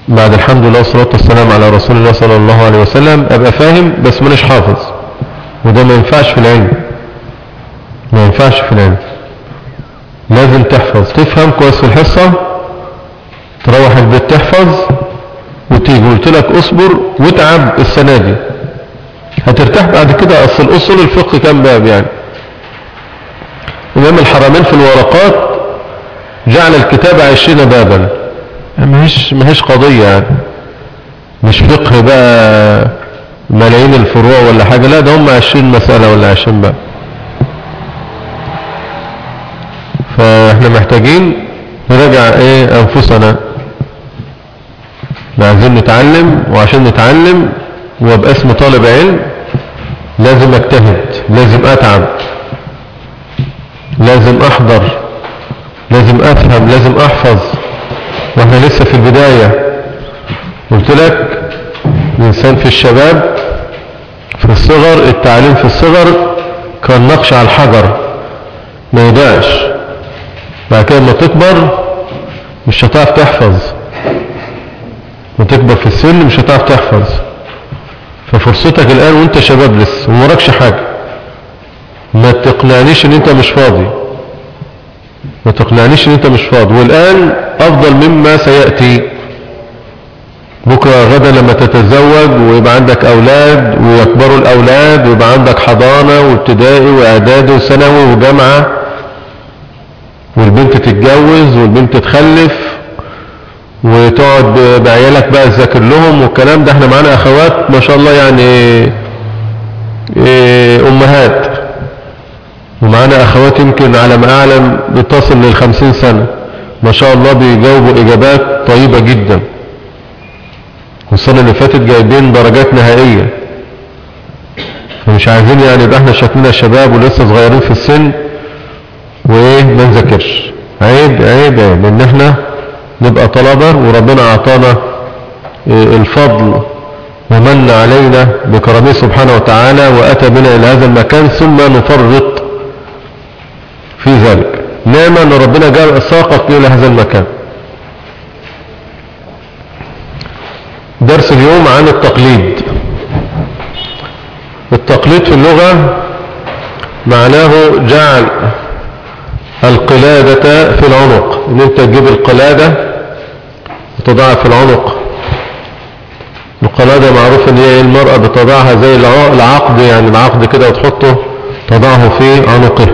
بعد الحمد لله والصلاة والسلام على رسول الله صلى الله عليه وسلم ابقى فاهم بس مانيش حافظ وده ما ينفعش في العلم ما ينفعش في العلم لازم تحفظ تفهم كويس في الحصة تروح البيت تحفظ وتيجي قلت لك اصبر واتعب السنة دي هترتاح بعد كده اصل اصول الفقه كام باب يعني امام الحرمين في الورقات جعل الكتاب عشرين بابا ماهيش ماهيش قضية يعني مش فقه بقى ملايين الفروع ولا حاجة لا ده هم عشرين مسألة ولا عشرين باب فاحنا محتاجين نراجع ايه انفسنا عايزين نتعلم وعشان نتعلم وابقى اسم طالب علم لازم اجتهد لازم اتعب لازم احضر لازم افهم لازم احفظ واحنا لسه في البداية قلت لك الانسان في الشباب في الصغر التعليم في الصغر كان نقش على الحجر ما يضيعش بعد كده لما تكبر مش هتعرف تحفظ ما تكبر في السن مش هتعرف تحفظ ففرصتك الآن وانت شباب لسه ومراكش حاجة ما تقنعنيش ان انت مش فاضي ما تقنعنيش ان انت مش فاضي والآن افضل مما سيأتي بكرة غدا لما تتزوج ويبقى عندك اولاد ويكبروا الاولاد ويبقى عندك حضانة وابتدائي واعدادي وثانوي وجامعة والبنت تتجوز والبنت تخلف وتقعد بعيالك بقى تذاكر لهم والكلام ده احنا معانا اخوات ما شاء الله يعني ايه امهات ومعانا اخوات يمكن على ما اعلم بتصل للخمسين سنة ما شاء الله بيجاوبوا اجابات طيبة جدا والسنة اللي فاتت جايبين درجات نهائية فمش عايزين يعني يبقى احنا شكلنا شباب ولسه صغيرين في السن وايه ما نذاكرش عيب عيب عيب لان احنا نبقى طلبة وربنا اعطانا الفضل ومن علينا بكرمه سبحانه وتعالى واتى بنا الى هذا المكان ثم نفرط في ذلك نعمة ان ربنا جاء ساقك الى هذا المكان درس اليوم عن التقليد التقليد في اللغة معناه جعل القلادة في العنق ان انت تجيب القلادة وتضعها في العنق القلادة معروف ان هي المرأة بتضعها زي العقد يعني العقد كده وتحطه تضعه في عنقه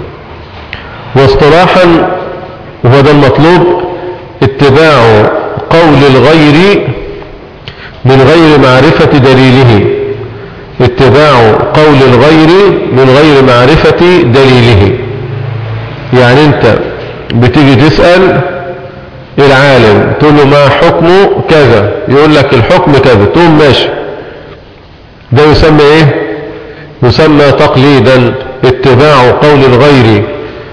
واصطلاحا وهو ده المطلوب اتباع قول الغير من غير معرفة دليله اتباع قول الغير من غير معرفة دليله يعني انت بتيجي تسأل العالم تقول له ما حكمه كذا يقول لك الحكم كذا تقول ماشي ده يسمى ايه يسمى تقليدا اتباع قول الغير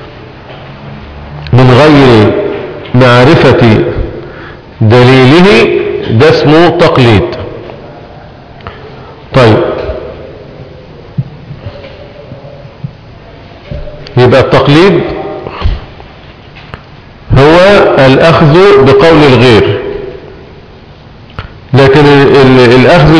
من غير معرفة دليله ده اسمه تقليد طيب يبقى التقليد هو الأخذ بقول الغير لكن الأخذ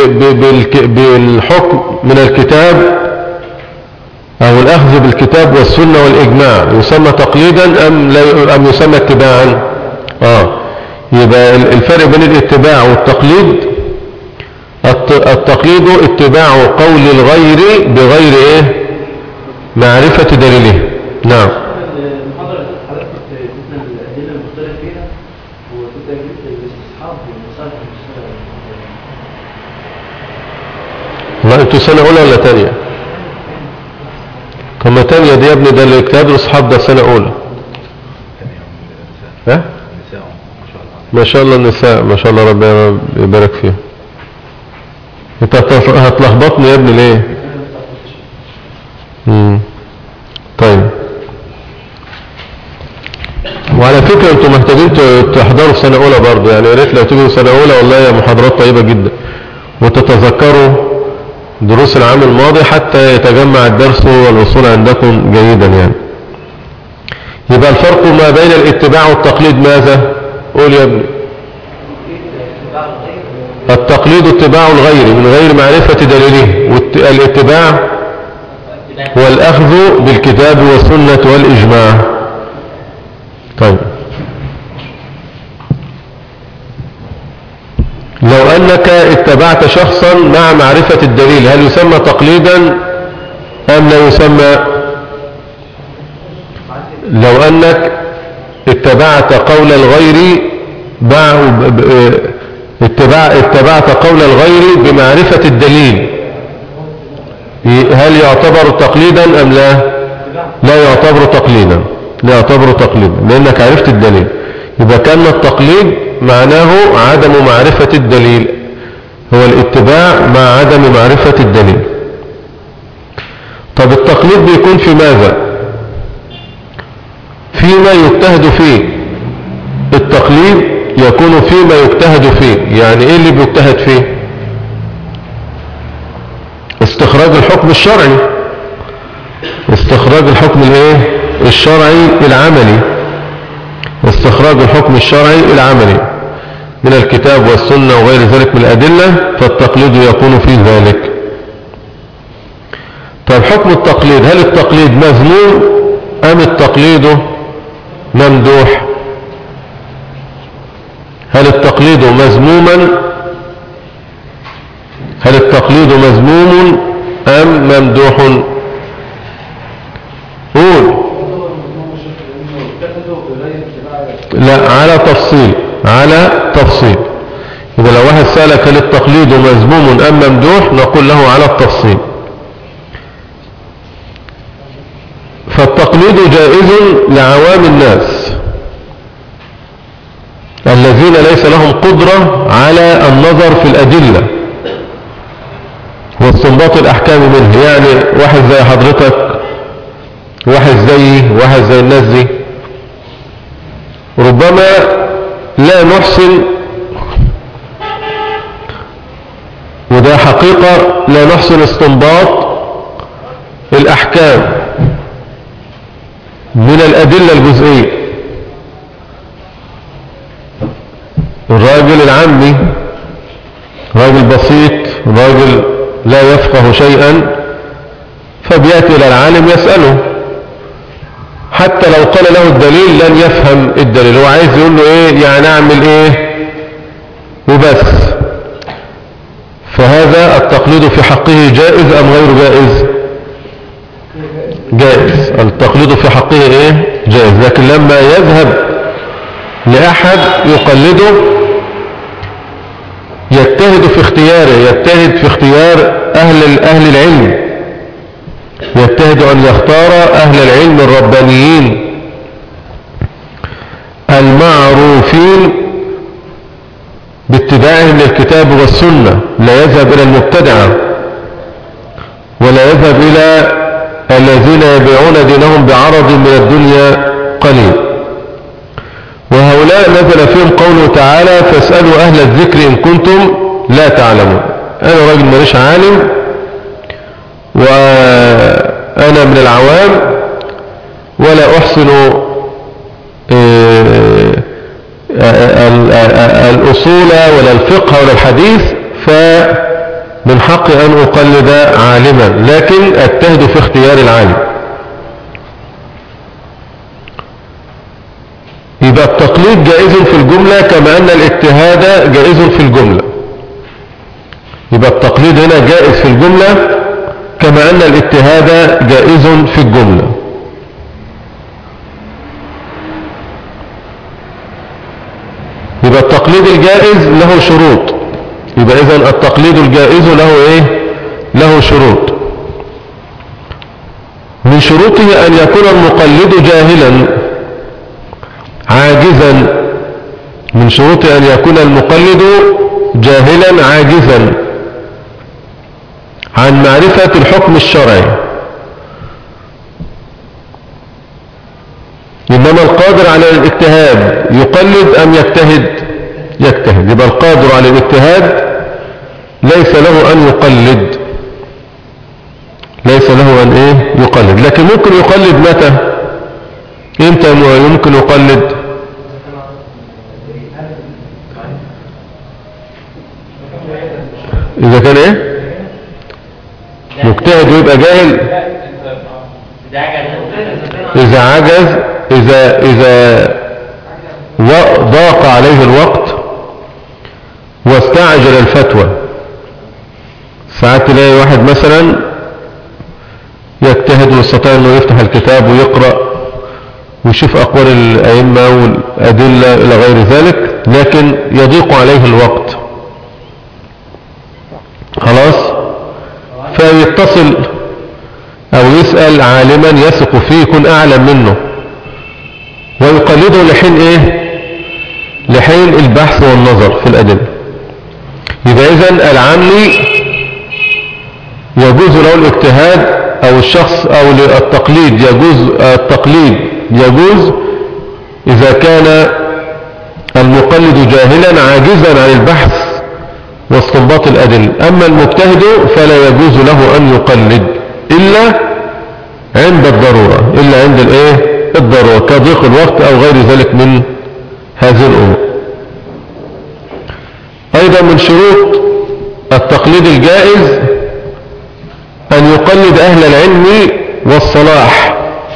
بالحكم من الكتاب أو الأخذ بالكتاب والسنة والإجماع يسمى تقليدا أم, لا أم يسمى اتباعا آه يبقى الفرق بين الاتباع والتقليد التقليد اتباع قول الغير بغير ايه معرفة دليله نعم المحاضرة اللي حضرتك كنت جبنا الأدلة المختلف فيها وكنت جبت الاستصحاب والمصالح لا انتوا سنة اولى ولا تانية طب ما تانية دي يا ابني ده اللي كتاب الاصحاب ده سنة اولى ها ما شاء الله النساء ما شاء الله ربنا يبارك فيهم انت هتلخبطني يا ابني ليه مم. طيب وعلى فكرة انتم محتاجين تحضروا في سنة اولى برضو يعني يا ريت لو تيجوا سنة اولى والله محاضرات طيبة جدا وتتذكروا دروس العام الماضي حتى يتجمع الدرس والوصول عندكم جيدا يعني يبقى الفرق ما بين الاتباع والتقليد ماذا قول يا ابني التقليد اتباع الغير من غير معرفة دليله والاتباع هو الأخذ بالكتاب والسنة والإجماع طيب لو أنك اتبعت شخصا مع معرفة الدليل هل يسمى تقليدا أم لا يسمى لو أنك اتبعت قول الغير مع اتباع اتبعت قول الغير بمعرفة الدليل هل يعتبر تقليدا أم لا لا يعتبر تقليدا لا يعتبر تقليدا لأنك عرفت الدليل إذا كان التقليد معناه عدم معرفة الدليل هو الاتباع مع عدم معرفة الدليل طب التقليد بيكون في ماذا فيما يجتهد فيه التقليد يكون فيما يجتهد فيه يعني ايه اللي بيجتهد فيه استخراج الحكم الشرعي استخراج الحكم الايه الشرعي العملي استخراج الحكم الشرعي العملي من الكتاب والسنة وغير ذلك من الأدلة فالتقليد يكون في ذلك طيب حكم التقليد هل التقليد مذموم أم التقليد ممدوح هل التقليد مذموما هل التقليد مذموم أم ممدوح قول لا على تفصيل على تفصيل إذا لو واحد سألك هل التقليد مذموم أم ممدوح نقول له على التفصيل فالتقليد جائز لعوام الناس الذين ليس لهم قدرة على النظر في الأدلة واستنباط الأحكام منه يعني واحد زي حضرتك واحد زيي واحد زي الناس دي ربما لا نحسن وده حقيقة لا نحسن استنباط الأحكام من الأدلة الجزئية الراجل العامي راجل بسيط راجل لا يفقه شيئا فبيأتي إلى العالم يسأله حتى لو قال له الدليل لن يفهم الدليل هو عايز يقول له ايه يعني اعمل ايه وبس فهذا التقليد في حقه جائز ام غير جائز جائز التقليد في حقه ايه جائز لكن لما يذهب لأحد يقلده يجتهد في اختياره يجتهد في اختيار أهل, أهل العلم يجتهد أن يختار أهل العلم الربانيين المعروفين باتباعهم للكتاب والسنة لا يذهب إلى المبتدعة ولا يذهب إلى الذين يبيعون دينهم بعرض من الدنيا قليل وهؤلاء نزل فيهم قوله تعالى فاسألوا أهل الذكر إن كنتم لا تعلمون أنا راجل ماليش عالم وأنا من العوام ولا أحسن الأصول ولا الفقه ولا الحديث فمن حقي أن أقلد عالما لكن أجتهد في اختيار العالم يبقى التقليد جائز في الجملة كما أن الاجتهاد جائز في الجملة يبقى التقليد هنا جائز في الجملة كما أن الاجتهاد جائز في الجملة يبقى التقليد الجائز له شروط يبقى إذن التقليد الجائز له إيه له شروط من شروطه أن يكون المقلد جاهلا عاجزا من شروط أن يكون المقلد جاهلا عاجزا عن معرفة الحكم الشرعي إنما القادر على الاجتهاد يقلد أم يجتهد يجتهد يبقى القادر على الاجتهاد ليس له أن يقلد ليس له أن إيه يقلد لكن ممكن يقلد متى إمتى يمكن يقلد إذا كان إيه مجتهد ويبقى جاهل ده عجل إذا عجز إذا إذا و- ضاق عليه الوقت واستعجل الفتوى ساعات تلاقي واحد مثلا يجتهد ويستطيع انه يفتح الكتاب ويقرأ ويشوف أقوال الأئمة والأدلة إلى غير ذلك لكن يضيق عليه الوقت خلاص فيتصل أو يسأل عالما يثق فيه يكون أعلم منه ويقلده لحين إيه لحين البحث والنظر في الأدلة يبقى إذن العامي يجوز له الاجتهاد أو الشخص أو التقليد يجوز التقليد يجوز إذا كان المقلد جاهلا عاجزا عن البحث واستنباط الأدلة أما المجتهد فلا يجوز له أن يقلد إلا عند الضرورة إلا عند الإيه الضرورة كضيق الوقت أو غير ذلك من هذه الأمور أيضا من شروط التقليد الجائز أن يقلد أهل العلم والصلاح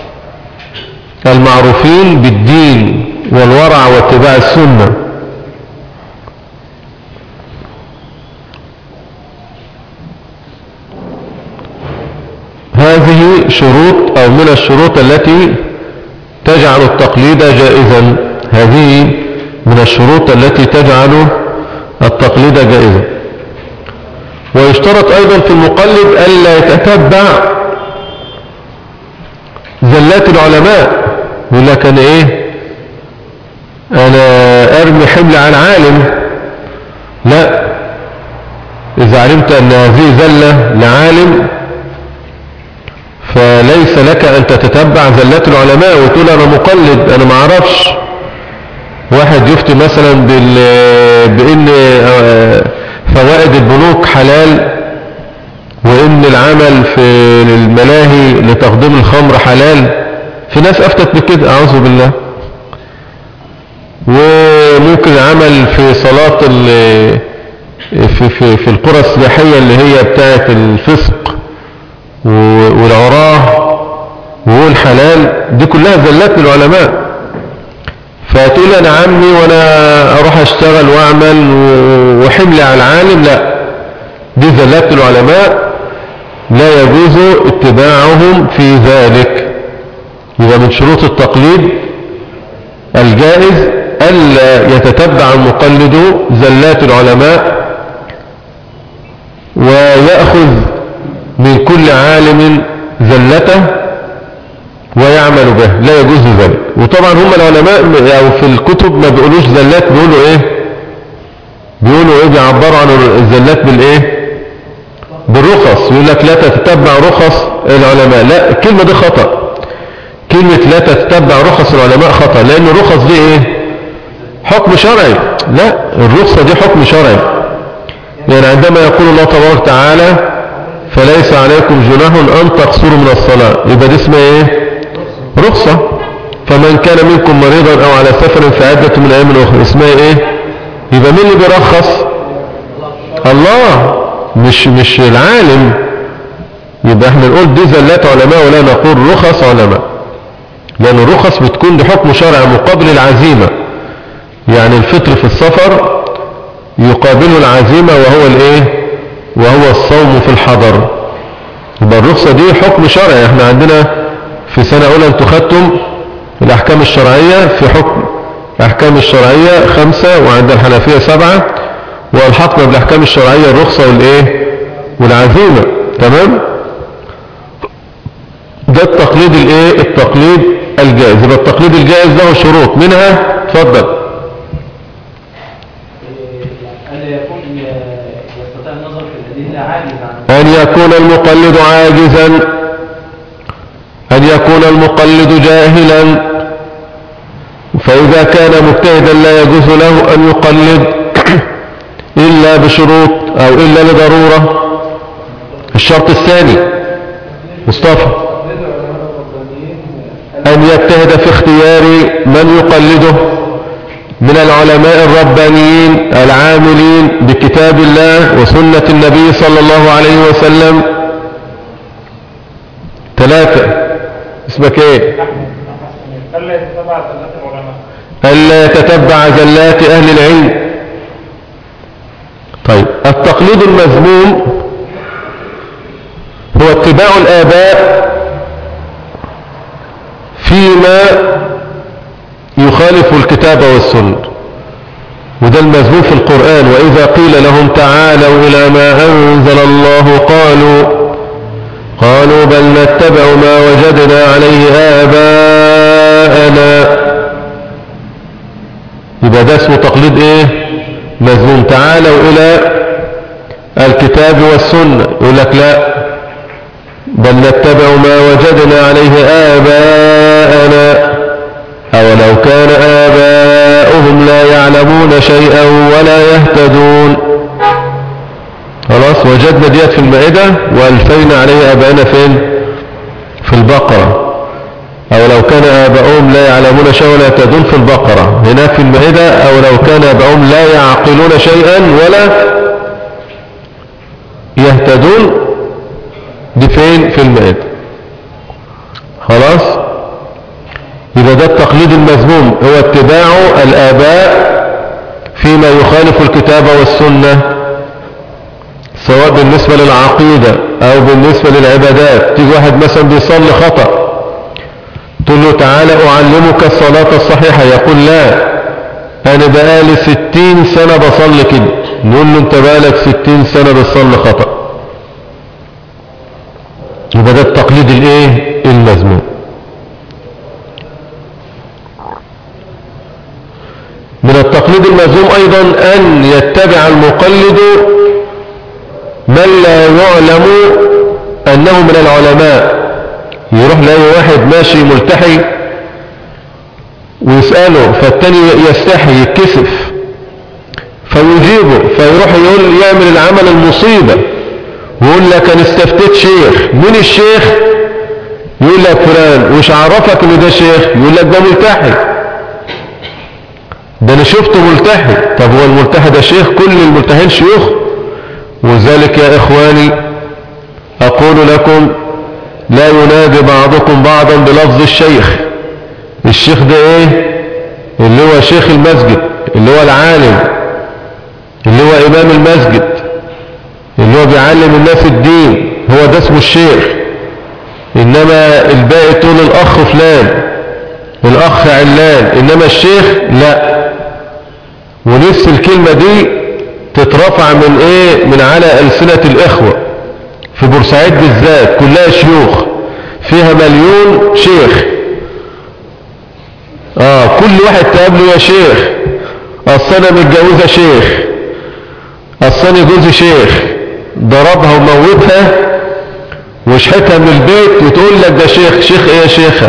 المعروفين بالدين والورع واتباع السنة هذه شروط أو من الشروط التي تجعل التقليد جائزا هذه من الشروط التي تجعل التقليد جائزا ويشترط أيضا في المقلد ألا يتتبع زلات العلماء يقول لك أنا إيه أنا أرمي حمل على عالم لا إذا علمت أن هذه زلة لعالم فليس لك أن تتتبع زلات العلماء وتقول أنا مقلد أنا ما اعرفش واحد يفتي مثلا بال... بأن آه، فوائد البنوك حلال وإن العمل في الملاهي لتقديم الخمر حلال في ناس أفتت بكده أعوذ بالله وممكن عمل في صلاة ال... في, في, في القرى السياحية اللي هي بتاعت الفسق و- والعراه وهو الحلال دي كلها زلات من العلماء فتقول انا عمي وانا اروح اشتغل واعمل و- وحملي على العالم لا دي زلات من العلماء لا يجوز اتباعهم في ذلك يبقى من شروط التقليد الجائز ألا يتتبع المقلد زلات العلماء ويأخذ من كل عالم زلته ويعمل به لا يجوز ذلك وطبعا هم العلماء او في الكتب ما بيقولوش زلات بيقولوا ايه بيقولوا ايه بيعبروا عن الزلات بالايه بالرخص يقول لك لا تتبع رخص العلماء لا الكلمة دي خطأ كلمة لا تتبع رخص العلماء خطأ لان الرخص دي ايه حكم شرعي لا الرخصة دي حكم شرعي يعني عندما يقول الله تبارك وتعالى فليس عليكم جناح أن تقصروا من الصلاة يبقى دي اسمها ايه رخصة فمن كان منكم مريضا أو على سفر فعدة من أيام أخرى اسمها ايه يبقى مين اللي بيرخص الله مش مش العالم يبقى احنا نقول دي زلات علماء ولا نقول رخص علماء لأن الرخص بتكون بحكم شرع مقابل العزيمة يعني الفطر في السفر يقابله العزيمة وهو الايه وهو الصوم في الحضر يبقى الرخصة دي حكم شرعي احنا عندنا في سنة اولى انتوا خدتم الاحكام الشرعية في حكم الاحكام الشرعية خمسة وعند الحنفية سبعة والحقنا بالاحكام الشرعية الرخصة والايه والعزيمة تمام ده التقليد الايه التقليد الجائز يبقى التقليد الجائز له شروط منها اتفضل ألا يكون يستطيع النظر في الأدلة عاجز عن أن يكون المقلد عاجزا أن يكون المقلد جاهلا فإذا كان مجتهدا لا يجوز له أن يقلد إلا بشروط أو إلا لضرورة الشرط الثاني مصطفى أن يجتهد في اختيار من يقلده من العلماء الربانيين العاملين بكتاب الله وسنة النبي صلى الله عليه وسلم ثلاثة اسمك ايه خلي تبع ثلاثة العلماء ألا يتتبع زلات أهل العلم طيب التقليد المذموم هو اتباع الآباء فيما يخالف الكتاب والسنة وده المذموم في القرآن وإذا قيل لهم تعالوا إلى ما أنزل الله قالوا قالوا بل نتبع ما وجدنا عليه آباءنا يبقى ده اسمه تقليد ايه مذموم تعالوا الى الكتاب والسنة يقول لك لا بل نتبع ما وجدنا عليه آباءنا أولو كان آباؤهم لا يعلمون شيئا ولا يهتدون خلاص وجدنا ديت في المائدة وألفينا عليه آباءنا فين في البقرة أو لو كان آباؤهم لا يعلمون شيئا ولا يهتدون في البقرة هناك في المائدة أو لو كان آباؤهم لا يعقلون شيئا ولا يهتدون دي فين في المائدة خلاص يبقى ده التقليد المذموم هو اتباع الآباء فيما يخالف الكتاب والسنة سواء بالنسبة للعقيدة أو بالنسبة للعبادات تيجي واحد مثلا بيصلي خطأ تقول له تعالى أعلمك الصلاة الصحيحة يقول لا أنا بقالي ستين سنة بصلي كده نقول له أنت بقالك ستين سنة بتصلي خطأ يبقى ده التقليد الايه المذموم من التقليد المذموم أيضا أن يتبع المقلد من لا يعلم أنه من العلماء يروح لاقي واحد ماشي ملتحي ويسأله فالتاني يستحي يتكسف فيجيبه فيروح يقول يعمل العمل المصيبة ويقول لك انا استفتيت شيخ مين الشيخ يقول لك فلان وش عرفك ان ده شيخ يقول لك ده ملتحي ده انا شفته ملتحي طب هو الملتحي ده شيخ كل الملتحين شيوخ وذلك يا اخواني اقول لكم لا ينادي بعضكم بعضا بلفظ الشيخ الشيخ ده ايه اللي هو شيخ المسجد اللي هو العالم اللي هو امام المسجد اللي هو بيعلم الناس الدين هو ده اسمه الشيخ انما الباقي تقول الاخ فلان الاخ علان انما الشيخ لا ونفس الكلمة دي تترفع من ايه من على ألسنة الاخوة في بورسعيد بالذات كلها شيوخ فيها مليون شيخ اه كل واحد تقابله يا شيخ اصل انا متجوزة شيخ اصل انا جوزي شيخ ضربها وموتها وشحتها من البيت وتقول لك ده شيخ شيخ ايه يا شيخة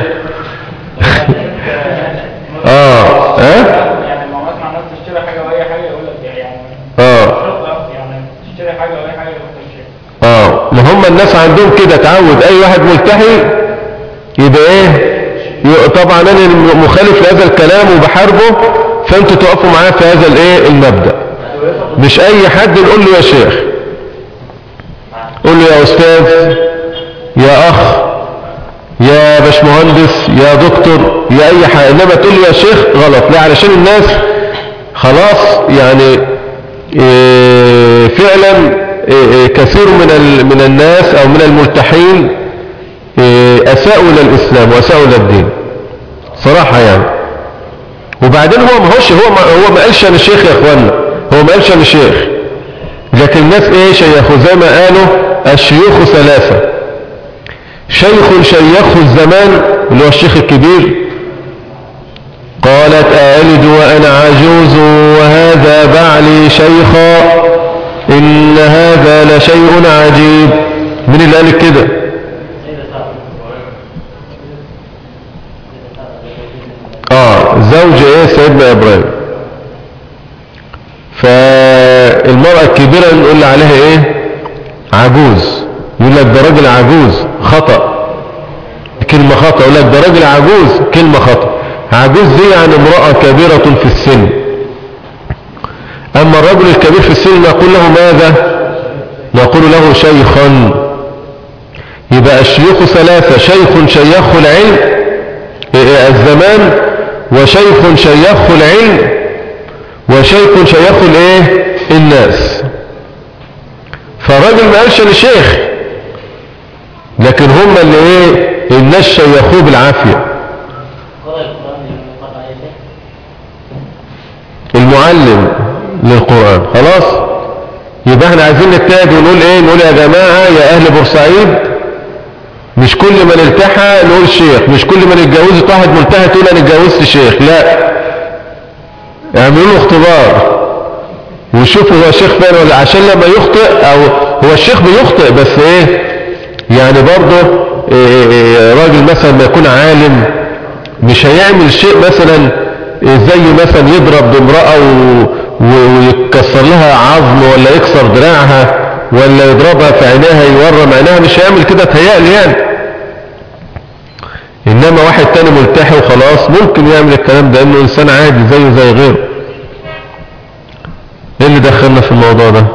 اه اه يعني لما اسمع ناس تشتري حاجه واي حاجه يقول لك يعني اه شرط يعني تشتري حاجه واي حاجه يقول لك شيء اه ما هم الناس عندهم كده تعود اي واحد ملتحي يبقى ايه ي- طبعا انا مخالف لهذا الكلام وبحاربه فانتوا تقفوا معاه في هذا الايه المبدأ مش اي حد نقول له يا شيخ قول له يا استاذ يا اخ يا باشمهندس يا دكتور يا اي حاجه انما تقول له يا شيخ غلط لا علشان الناس خلاص يعني إيه، فعلا إيه، إيه، كثير من ال- من الناس او من الملتحين إيه، اساءوا الى الاسلام واساءوا الى الدين صراحه يعني وبعدين هو ما هوش هو ما هو ما قالش انا شيخ يا اخوانا هو ما قالش انا شيخ لكن الناس ايه شيخوا زي ما قالوا الشيوخ ثلاثه شيخ شيخه الزمان اللي هو الشيخ الكبير قالت أألد وأنا عجوز وهذا بعلي شيخا إن هذا لشيء عجيب من اللي قال كده آه زوج إيه سيدنا إبراهيم فالمرأة الكبيرة نقول عليها إيه عجوز يقول لك ده راجل عجوز خطأ كلمة خطأ يقول لك ده راجل عجوز كلمة خطأ عجوز دي يعني امرأة كبيرة في السن الرجل الكبير في السن نقول له ماذا نقول له شيخا يبقى الشيوخ ثلاثة شيخ شيخ العلم إيه الزمان وشيخ شيخ العلم وشيخ شيخ الايه الناس فالراجل ما قالش انا شيخ لكن هم اللي ايه الناس شيخوه بالعافيه قرأ القرآن يقرأ يا شيخ المعلم للقرآن خلاص يبقى احنا عايزين نجتهد ونقول ايه نقول يا جماعة يا اهل بورسعيد مش كل من التحى نقول شيخ مش كل من اتجوزت واحد ملتحى تقول انا اتجوزت شيخ لا اعملوا له اختبار وشوفوا هو شيخ فين ولا عشان لما يخطئ او هو الشيخ بيخطئ بس ايه يعني برضه إيه إيه راجل مثلا ما يكون عالم مش هيعمل شيء مثلا زي مثلا يضرب بامرأة و... و... ويكسر لها عظم ولا يكسر دراعها ولا يضربها في عينيها يورم عينيها مش هيعمل كده تهيألي يعني انما واحد تاني ملتحي وخلاص ممكن يعمل الكلام ده انه انسان عادي زيه زي غيره ايه اللي دخلنا في الموضوع ده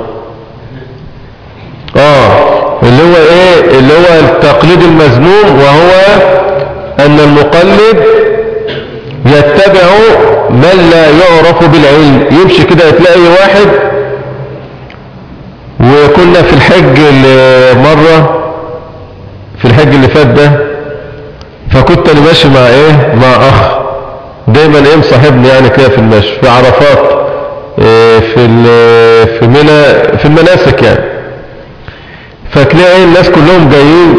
اه اللي هو ايه اللي هو التقليد المذموم وهو ان المقلد يتبع من لا يعرف بالعلم يمشي كده تلاقي واحد وكنا في الحج اللي مرة في الحج اللي فات ده فكنت انا ماشي مع ايه مع اخ دايما ايه مصاحبني يعني كده في المشي في عرفات إيه في ال- في منى في المناسك يعني فتلاقي الناس كلهم جايين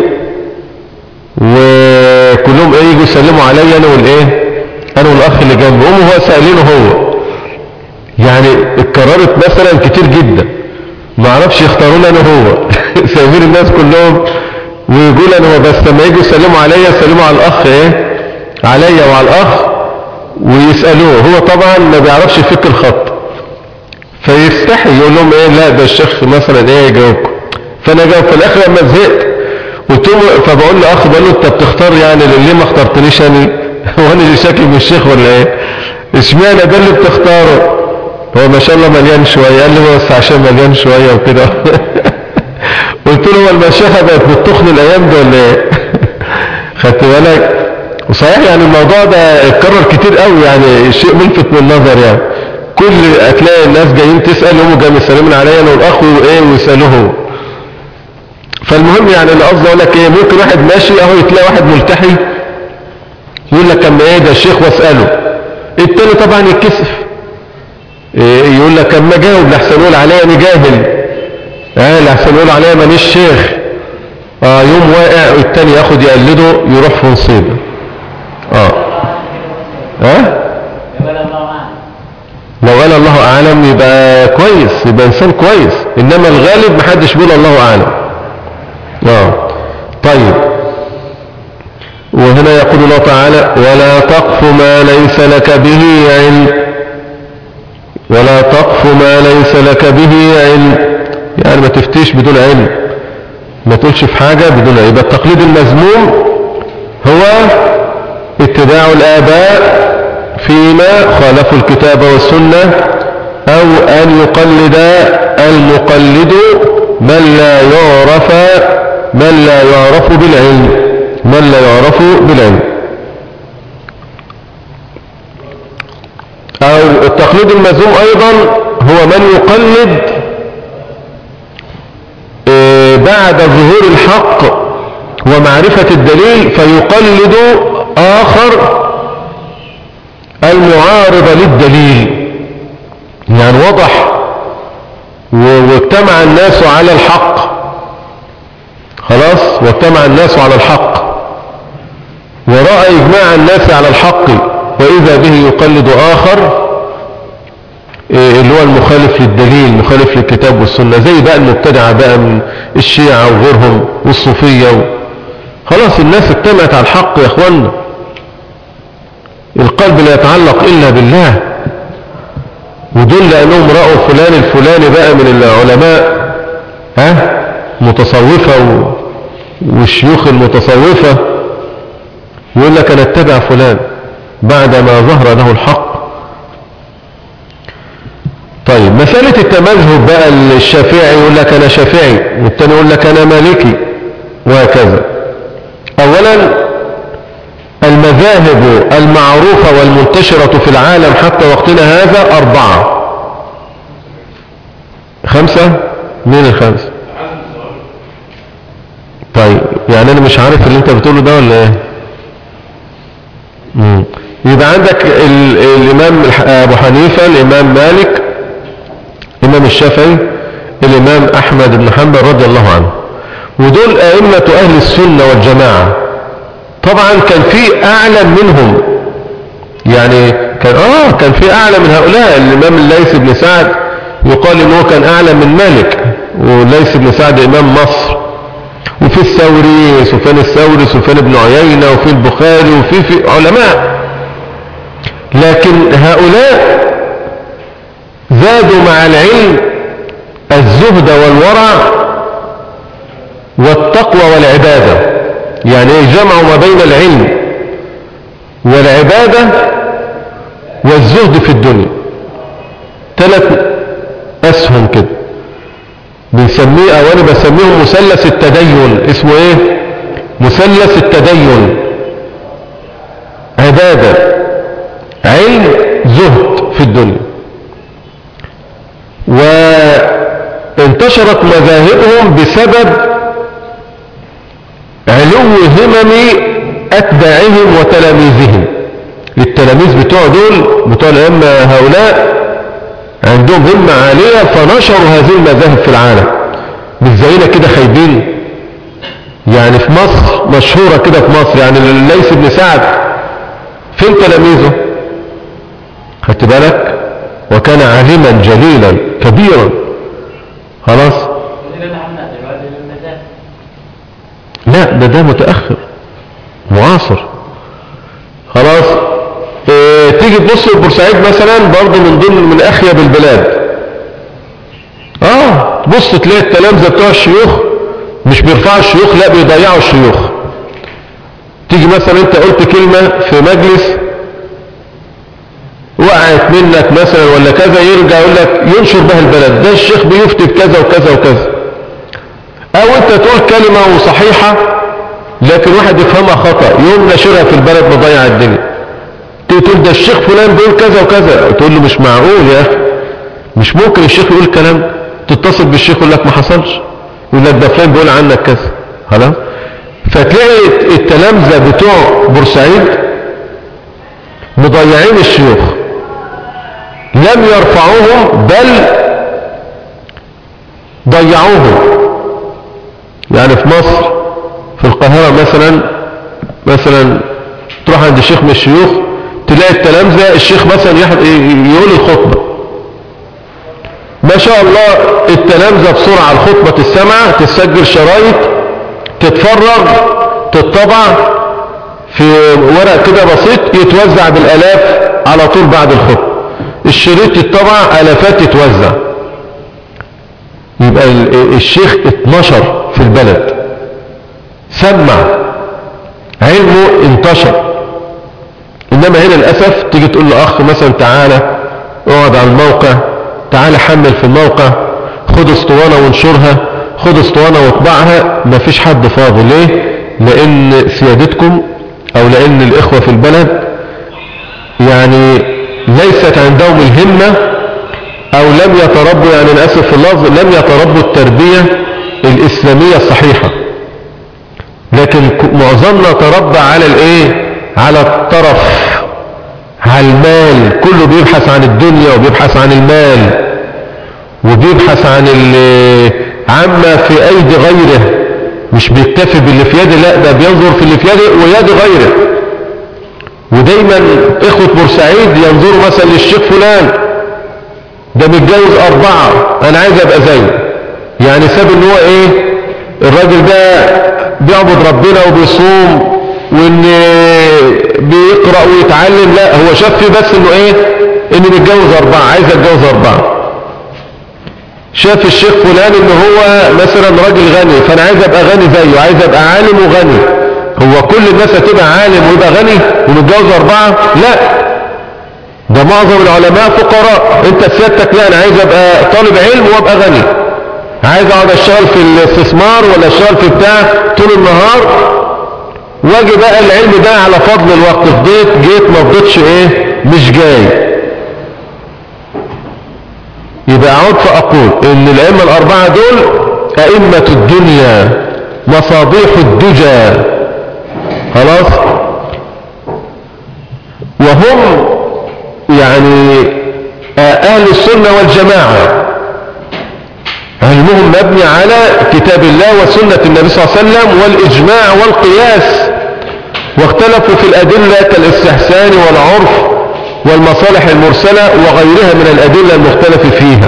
وكلهم ايه يجوا يسلموا عليا انا والايه انا والاخ اللي جنبي هم هو سائلينه هو يعني اتكررت مثلا كتير جدا ما اعرفش يختارون انا هو سايبين الناس كلهم ويقول انا هو بس لما يجوا يسلموا عليا يسلموا على الاخ ايه عليا وعلى الاخ ويسالوه هو طبعا ما بيعرفش يفك الخط فيستحي يقول لهم ايه لا ده الشيخ مثلا ايه يجاوبكم فانا جاوب في الاخر لما زهقت قلت له فبقول له اخ بقول له انت بتختار يعني ليه ما اخترتنيش انا هو انا اللي شكلي من الشيخ ولا ايه اشمعنى ده اللي بتختاره هو ما شاء الله مليان شويه قال لي هو بس عشان مليان شويه وكده قلت له هو المشيخه بقت بالتخن الايام دي ولا ايه خدت بالك وصحيح يعني الموضوع ده اتكرر كتير قوي يعني شيء ملفت للنظر يعني كل هتلاقي الناس جايين تسال هم جايين يسلمون عليا انا والاخ وايه ويسالوه هو فالمهم يعني انا قصدي اقول لك ايه ممكن واحد ماشي اهو تلاقي واحد ملتحي يقول لك اما ايه ده الشيخ واساله التاني طبعا يتكسف إيه يقول لك اما جاوب لحسن يقول عليا انا جاهل اه لحسن يقول عليا مانيش شيخ اه يوم واقع والتاني ياخد يقلده يروح في مصيبه اه ها يقول الله أعلم لو قال الله اعلم يبقى كويس يبقى انسان كويس انما الغالب محدش بيقول الله اعلم اه طيب وهنا يقول الله تعالى ولا تقف ما ليس لك به علم ولا تقف ما ليس لك به علم يعني ما تفتيش بدون علم ما تقولش في حاجة بدون علم يبقى التقليد المذموم هو اتباع الآباء فيما خالفوا الكتاب والسنة أو أن يقلد المقلد من لا يعرف من لا يعرف بالعلم من لا يعرف بالعلم أو التقليد المذموم أيضا هو من يقلد آه، بعد ظهور الحق ومعرفة الدليل فيقلد آخر المعارض للدليل يعني وضح و- واجتمع الناس على الحق خلاص واجتمع الناس على الحق ورأى إجماع الناس على الحق وإذا به يقلد آخر إيه اللي هو المخالف للدليل مخالف للكتاب والسنة زي بقى المبتدعة بقى من الشيعة وغيرهم والصوفية و... خلاص الناس اجتمعت على الحق يا اخوانا القلب لا يتعلق إلا بالله ودول لأنهم رأوا فلان الفلاني بقى من العلماء ها متصوفة و... والشيوخ المتصوفة يقول لك أنا اتبع فلان بعدما ظهر له الحق طيب مسألة التمذهب بقى الشافعي يقول لك أنا شافعي والتاني يقول لك أنا مالكي وهكذا أولا المذاهب المعروفة والمنتشرة في العالم حتى وقتنا هذا أربعة خمسة مين الخمسة طيب يعني أنا مش عارف اللي أنت بتقوله ده ولا إيه مم. يبقى عندك ال- الإمام الح- أبو حنيفة الإمام مالك الإمام الشافعي الإمام أحمد بن حنبل رضي الله عنه ودول أئمة أهل السنة والجماعة طبعا كان في أعلم منهم يعني كان آه كان في أعلى من هؤلاء الإمام الليث بن سعد يقال إنه كان أعلى من مالك والليث بن سعد إمام مصر وفي الثوري سفيان الثوري سفيان بن عيينة وفي البخاري وفي في علماء لكن هؤلاء زادوا مع العلم الزهد والورع والتقوى والعبادة يعني إيه؟ جمعوا ما بين العلم والعبادة والزهد في الدنيا ثلاث أسهم كده بنسميه أو أنا بسميهم مثلث التدين اسمه إيه مثلث التدين عبادة علم زهد في الدنيا وانتشرت مذاهبهم بسبب علو همم أتباعهم وتلاميذهم التلاميذ بتوع دول بتوع الأئمة هؤلاء عندهم همة عالية فنشروا هذه المذاهب في العالم مش زينا كده خايبين يعني في مصر مشهورة كده في مصر يعني ليس بن سعد فين تلاميذه خدت بالك وكان عالما جليلا كبيرا خلاص اللي عمنا دلوقتي المذاهب لا ده ده متأخر معاصر خلاص اه تيجي تبص لبورسعيد مثلا برضه من ضمن من أخيب البلاد اه تبص تلاقي التلامذة بتوع الشيوخ مش بيرفعوا الشيوخ لا بيضيعوا الشيوخ تيجي مثلا انت قلت كلمة في مجلس وقعت منك مثلا ولا كذا يرجع يقول لك ينشر بها البلد ده الشيخ بيفتي بكذا وكذا وكذا او انت تقول كلمة صحيحة لكن واحد يفهمها خطأ يوم نشرها في البلد مضيع الدنيا تيجي تقول ده الشيخ فلان بيقول كذا وكذا تقول له مش معقول يا اخي مش ممكن الشيخ يقول كلام تتصل بالشيخ يقول لك ما حصلش يقول لك ده فلان بيقول عنك كذا خلاص فتلاقي التلامذة بتوع بورسعيد مضيعين الشيوخ لم يرفعوهم بل ضيعوهم يعني في مصر في القاهرة مثلا مثلا تروح عند الشيخ من الشيوخ تلاقي التلامذة الشيخ مثلا يح- يقول الخطبة ما شاء الله التلامذة بسرعة الخطبة تسمع تسجل شرايط تتفرغ تطبع في ورق كده بسيط يتوزع بالآلاف على طول بعد الخطبة الشريط يتطبع آلافات تتوزع يبقى ال- الشيخ اتنشر في البلد سمع علمه انتشر انما هنا للاسف تيجي تقول له اخ مثلا تعالى اقعد على الموقع تعالى حمل في الموقع خد اسطوانه وانشرها خد اسطوانه واطبعها مفيش حد فاضي ليه لان سيادتكم او لان الاخوه في البلد يعني ليست عندهم الهمه او لم يتربوا يعني انا اسف في اللفظ لم يتربوا التربيه الاسلاميه الصحيحه لكن ك- معظمنا تربى على الايه على الطرف على المال كله بيبحث عن الدنيا وبيبحث عن المال وبيبحث عن ال- عما في ايدي غيره مش بيكتفي باللي في يده لا ده بينظر في اللي في يده ويد غيره ودايما اخوة بورسعيد ينظروا مثلا للشيخ فلان ده متجوز اربعة انا عايز ابقى زيه يعني ساب ان هو ايه الراجل ده بيعبد ربنا وبيصوم وان بيقرأ ويتعلم لا هو شاف فيه بس انه ايه انه متجوز اربعة عايز اتجوز اربعة شاف الشيخ فلان ان هو مثلا راجل غني فانا عايز ابقى غني زيه عايز ابقى عالم وغني هو كل الناس هتبقى عالم ويبقى غني ومتجوز اربعة لا ده معظم العلماء فقراء انت سيادتك لا انا عايز ابقى طالب علم وابقى غني عايز اقعد اشتغل في الاستثمار ولا اشتغل في بتاع طول النهار واجي بقى العلم ده على فضل الوقت فضيت جيت ما فضيتش ايه مش جاي يبقى اعود فاقول ان الائمه الاربعه دول ائمه الدنيا مصابيح الدجى خلاص وهم يعني اهل السنه والجماعه علمهم مبني على كتاب الله وسنة النبي صلى الله عليه وسلم والإجماع والقياس واختلفوا في الأدلة كالاستحسان والعرف والمصالح المرسلة وغيرها من الأدلة المختلف فيها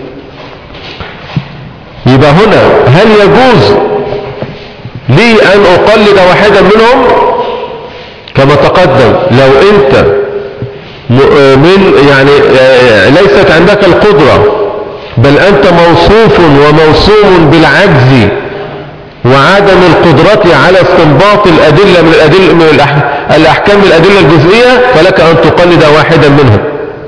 يبقى هنا هل يجوز لي أن أقلد واحدا منهم كما تقدم لو أنت من يعني ليست عندك القدرة بل أنت موصوف وموسوم بالعجز وعدم القدرة على استنباط الأدلة من الأدلة من الأح- الأحكام من الأدلة الجزئية فلك أن تقلد واحدا منهم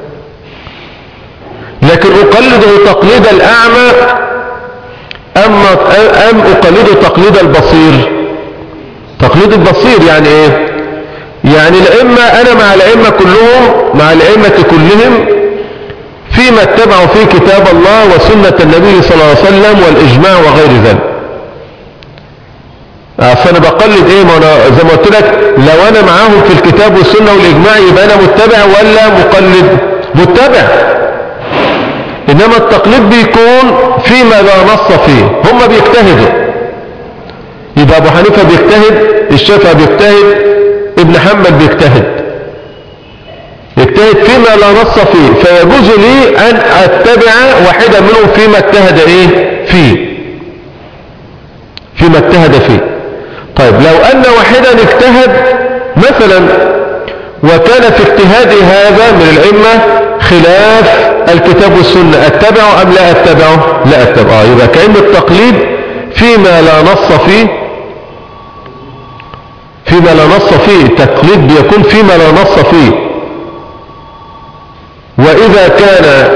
لكن أقلده تقليد الأعمى أما أم أقلده تقليد البصير تقليد البصير يعني إيه يعني الأئمة أنا مع الأئمة كلهم مع الأئمة كلهم فيما اتبعوا فيه كتاب الله وسنة النبي صلى الله عليه وسلم والإجماع وغير ذلك أصل أنا بقلد إيه ما أنا زي ما قلت لك لو أنا معاهم في الكتاب والسنة والإجماع يبقى أنا متبع ولا مقلد متبع إنما التقليد بيكون فيما لا نص فيه هم بيجتهدوا يبقى أبو حنيفة بيجتهد الشافعي بيجتهد ابن حنبل بيجتهد يجتهد فيما لا نص فيه فيجوز لي أن أتبع واحدا منهم فيما اجتهد إيه فيه فيما اجتهد فيه طيب لو أن واحدا اجتهد مثلا وكان في اجتهاد هذا من الأئمة خلاف الكتاب والسنة اتبعه أم لا اتبعه لا اتبعه يبقى كأن التقليد فيما لا نص فيه فيما لا نص فيه التقليد بيكون فيما لا نص فيه وإذا كان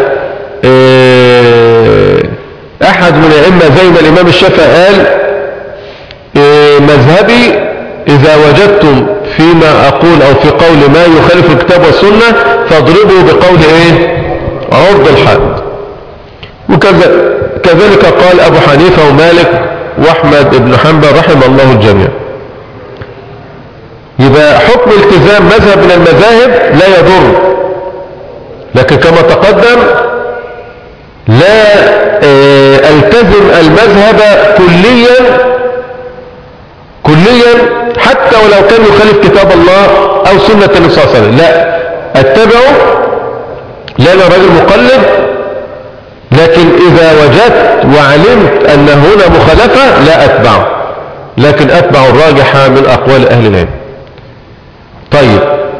آه، أحد من الأئمة زي ما الإمام الشافعي قال آه، مذهبي إذا وجدتم فيما أقول أو في قول ما يخالف الكتاب والسنة فاضربوا بقول إيه عرض الحد وكذلك قال أبو حنيفة ومالك وأحمد بن حنبل رحم الله الجميع يبقى حكم التزام مذهب من المذاهب لا يضر لكن كما تقدم لا آه، التزم المذهب كليا كليا حتى ولو كان يخالف كتاب الله او سنة النبي صلى الله عليه وسلم لا اتبعه لا انا راجل مقلد لكن اذا وجدت وعلمت ان هنا مخالفة لا اتبعه لكن اتبع الراجح من اقوال اهل العلم طيب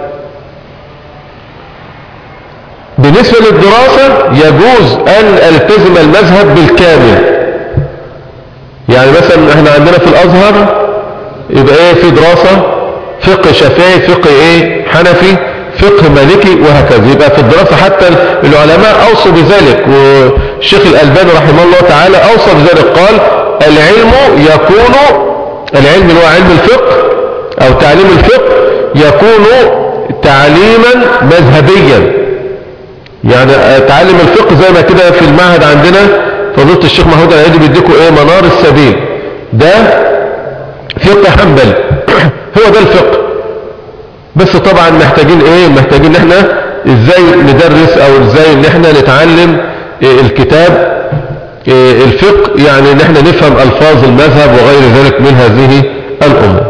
بالنسبة للدراسة يجوز أن ألتزم المذهب بالكامل يعني مثلا احنا عندنا في الأزهر يبقى ايه في دراسة فقه شافعي فقه ايه حنفي فقه مالكي وهكذا يبقى في الدراسة حتى العلماء أوصوا بذلك والشيخ الألباني رحمه الله تعالى أوصى بذلك قال العلم يكون العلم اللي هو علم الفقه أو تعليم الفقه يكون تعليما مذهبيا يعني تعلم الفقه زي ما كده في المعهد عندنا فضيلة الشيخ محمود العيدي بيديكم ايه منار السبيل ده فقه حنبل هو ده الفقه بس طبعا محتاجين ايه محتاجين ان احنا ازاي ندرس او ازاي ان احنا نتعلم إيه الكتاب إيه الفقه يعني ان احنا نفهم الفاظ المذهب وغير ذلك من هذه الامور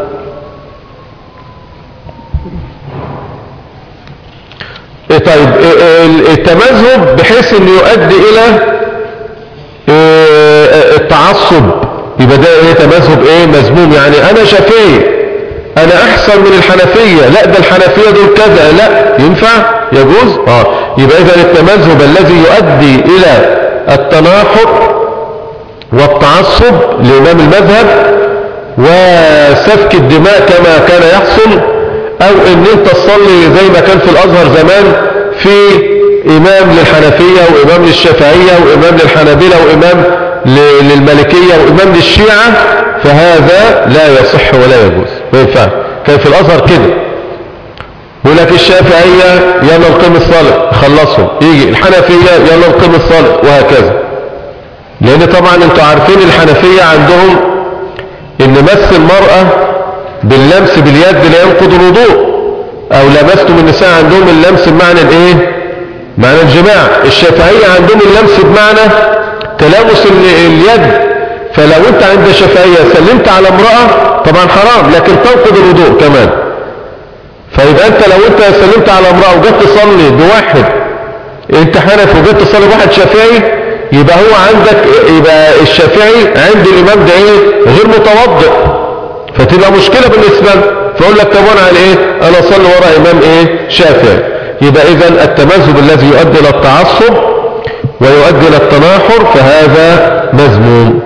إيه طيب إيه التمذهب بحيث انه يؤدي الى إيه التعصب يبقى ده ايه تمذهب ايه مذموم يعني انا شافعي انا احسن من الحنفية لا ده الحنفية دول كذا لا ينفع يجوز اه يبقى اذا التمذهب الذي يؤدي الى التناحر والتعصب لامام المذهب وسفك الدماء كما كان يحصل او ان انت تصلي زي ما كان في الازهر زمان في إمام للحنفية وإمام للشافعية وإمام للحنابلة وإمام ل- للمالكية وإمام للشيعة فهذا لا يصح ولا يجوز ما ينفع كان في الأزهر كده يقول لك الشافعية يلا نقيم الصلاة خلصهم يجي الحنفية يلا نقيم الصلاة وهكذا لأن طبعا انتوا عارفين الحنفية عندهم ان مس المرأة باللمس باليد لا ينقض الوضوء او لمستم النساء عندهم اللمس بمعنى الايه معنى الجماع الشافعية عندهم اللمس بمعنى تلامس ال- اليد فلو انت عند الشافعية سلمت على امرأة طبعا حرام لكن تنقض الوضوء كمان فيبقى انت لو انت سلمت على امرأة وجدت تصلي بواحد انت حنفي وجدت تصلي بواحد شافعي يبقى هو عندك يبقى الشافعي عند الامام ده ايه غير متوضئ فتبقى مشكلة بالنسبة له فيقول لك طب وانا على ايه انا اصلي ورا امام ايه شافعي يبقى اذا التمذهب الذي يؤدي الى التعصب ويؤدي الى التناحر فهذا مذموم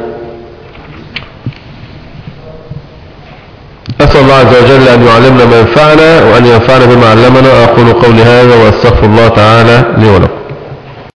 أسأل الله عز وجل أن يعلمنا ما ينفعنا وأن ينفعنا بما علمنا أقول قولي هذا وأستغفر الله تعالى لي ولكم